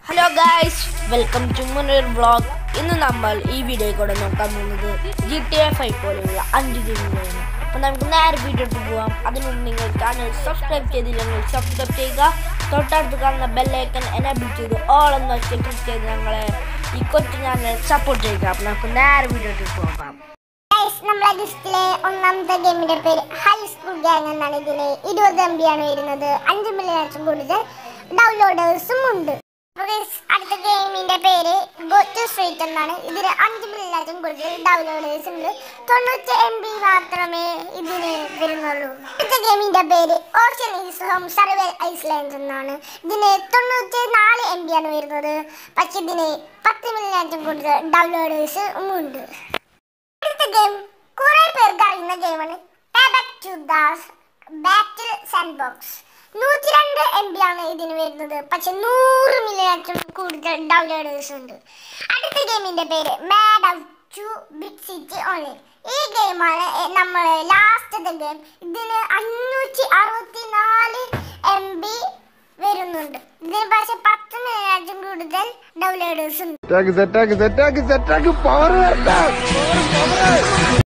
hello guys welcome to Muneer vlog ഇന്ന് നമ്മൾ ഈ വീഡിയോ കൂടെ നോക്കാൻ പോകുന്നത് ജി ടി എഫ് ഐ പോലെയുള്ള അഞ്ച് ഗെയിമുകളാണ് അപ്പോൾ നമുക്ക് നേരെ വീഡിയോ ഇട്ട് പോവാം അതിനുമുമ്പ് നിങ്ങൾ ചാനൽ സബ്സ്ക്രൈബ് ചെയ്തില്ലെങ്കിൽ സബ്സ്ക്രൈബ് ചെയ്യുക തൊട്ടടുത്ത് കാണുന്ന ബെല്ലൈക്കൺ എനേബിൾ ചെയ്ത് ഓൾ എന്ന ക്ലിക്ക് ചെയ്ത് ഞങ്ങളെ ഈ കൊച്ചു ചാനൽ സപ്പോർട്ട് ചെയ്യുക അപ്പോൾ നമുക്ക് നേരെ വീഡിയോ ഇട്ട് പോകാം ഗൈസ് നമ്മുടെ ലിസ്റ്റിലെ ഒന്നാമത്തെ ഗെയിമിന്റെ പേര് ഹൈ സ്കൂൾ ഗ്യാങ് എന്നാണ് ഇതിന് ഇരുപത് എം ബി ആണ് വരുന്നത് അഞ്ച് മില്യൺ കൂടുതൽ ഡൗൺലോഡേഴ്സും ഉണ്ട് അപ്പോൾ guys, അടുത്ത ഗെയിമിന്റെ പേര് ഗോ ടു സ്ട്രീറ്റ് എന്നാണ് ഇതിന് അഞ്ച് മില്യൺ കൂടുതൽ ഡൗൺലോഡേഴ്സ് ഉണ്ട് തൊണ്ണൂറ്റി എം ബി മാത്രമേ ഇതിന് വരുന്നുള്ളൂ അടുത്ത ഗെയിമിന്റെ പേര് ocean is home survival island എന്നാണ് ഇതിന് തൊണ്ണൂറ്റി നാല് എം ബി ആണ് വരുന്നത് പക്ഷെ ഇതിന് പത്ത് മില്യൺ കൂടുതൽ ഡൗൺലോഡേഴ്സ് ഉണ്ട് അടുത്ത ഗെയിം കുറെ പേർക്ക് അറിയുന്ന ഗെയിമാണ് ബാക്ക് ടു ദാസ് ബാറ്റിൽ സാൻഡ് ബോക്സ് നൂറ്റി രണ്ട് എം ബി ആണ് ഇതിന് വരുന്നത് പക്ഷെ നൂറ് മില്യൺ കൂടുതൽ ഡൗൺലോഡേഴ്സ് ഉണ്ട് അടുത്ത ഗെയിമിന്റെ പേര് mad out two big city online ഈ ഗെയിമാണ് നമ്മൾ ലാസ്റ്റത്തെ ഗെയിം ഇതിന് അഞ്ഞൂറ്റി അറുപത്തി നാല് എം ബി വരുന്നുണ്ട് ഇതിന് പക്ഷെ പത്ത് മില്യൺ കൂടുതൽ ഡൗൺലോഡേഴ്സ് ഉണ്ട് സെറ്റാക്ക് സെറ്റാക്ക് സെറ്റാക്ക് സെറ്റാക്ക് പവർ വരട്ടെ